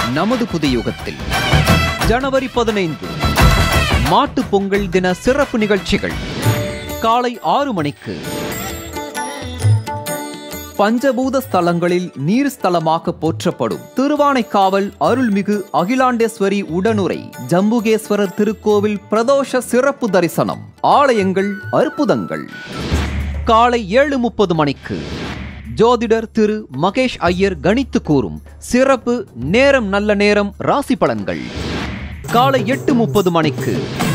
நமது புதியுகத்தில் ஜனவரி பதினைந்து மாட்டுப் பொங்கல் தின சிறப்பு நிகழ்ச்சிகள் காலை ஆறு மணிக்கு பஞ்சபூத ஸ்தலங்களில் நீர் ஸ்தலமாக போற்றப்படும் திருவானைக்காவல் அருள்மிகு அகிலாண்டேஸ்வரி உடனுரை ஜம்புகேஸ்வரர் திருக்கோவில் பிரதோஷ சிறப்பு தரிசனம் ஆலயங்கள் அற்புதங்கள் காலை ஏழு முப்பது மணிக்கு ஜோதிடர் திரு மகேஷ் ஐயர் கணித்து கூறும் சிறப்பு நேரம் நல்ல நேரம் ராசி பலன்கள் காலை எட்டு முப்பது மணிக்கு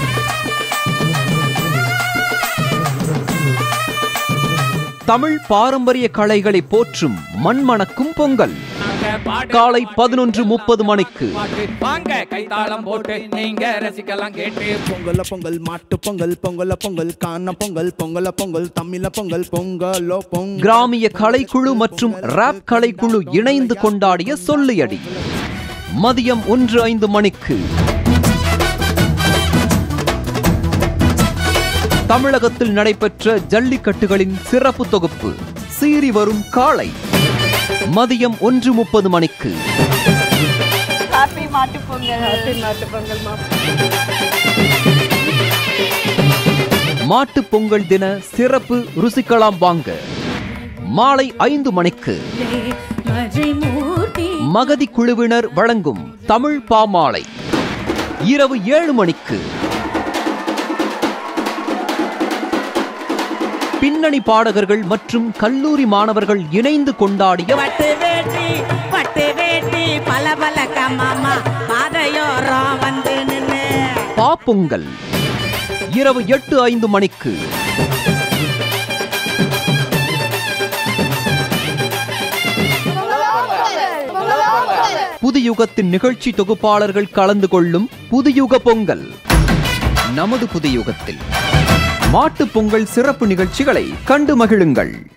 தமிழ் பாரம்பரிய கலைகளை போற்றும் மண்மணக்கும் பொங்கல் காலை பதினொன்று முப்பது மணிக்கு பாட்டு வாங்க கைத்தாளம் போட்டு நீங்க ரசிக்கலாம் கேட்டு பொங்கல பொங்கல் மாட்டு பொங்கல் பொங்கல பொங்கல் காண பொங்கல் பொங்கல பொங்கல் தமிழ பொங்கல் பொங்கலோ பொங்கல் கிராமிய கலைக்குழு மற்றும் ராப் கலைக்குழு இணைந்து கொண்டாடிய சொல்லியடி மதியம் ஒன்று ஐந்து மணிக்கு தமிழகத்தில் நடைபெற்ற ஜல்லிக்கட்டுகளின் சிறப்பு தொகுப்பு சீறி வரும் காளை மதியம் ஒன்று முப்பது மணிக்கு ஹாப்பி மாட்டு பொங்கல் ஹாப்பி மாட்டு பொங்கல் மாட்டுப் பொங்கல் தின சிறப்பு ருசிக்கலாம் வாங்க மாலை ஐந்து மணிக்கு மகதி குழுவினர் வழங்கும் தமிழ் பாமாலை இரவு ஏழு மணிக்கு பின்னணி பாடகர்கள் மற்றும் கல்லூரி மாணவர்கள் இணைந்து கொண்டாடிய பட்டு வேட்டி பட்டு வேட்டி பல பல கம்மாமா பாதையோரம் வந்து நின்று பாப்பொங்கல் இரவு எட்டு ஐந்து மணிக்கு புதுயுகத்தின் நிகழ்ச்சி தொகுப்பாளர்கள் கலந்து கொள்ளும் புதுயுக பொங்கல் நமது புதுயுகத்தில் மாட்டுப் பொங்கல் சிறப்பு நிகழ்ச்சிகளை கண்டு மகிழுங்கள்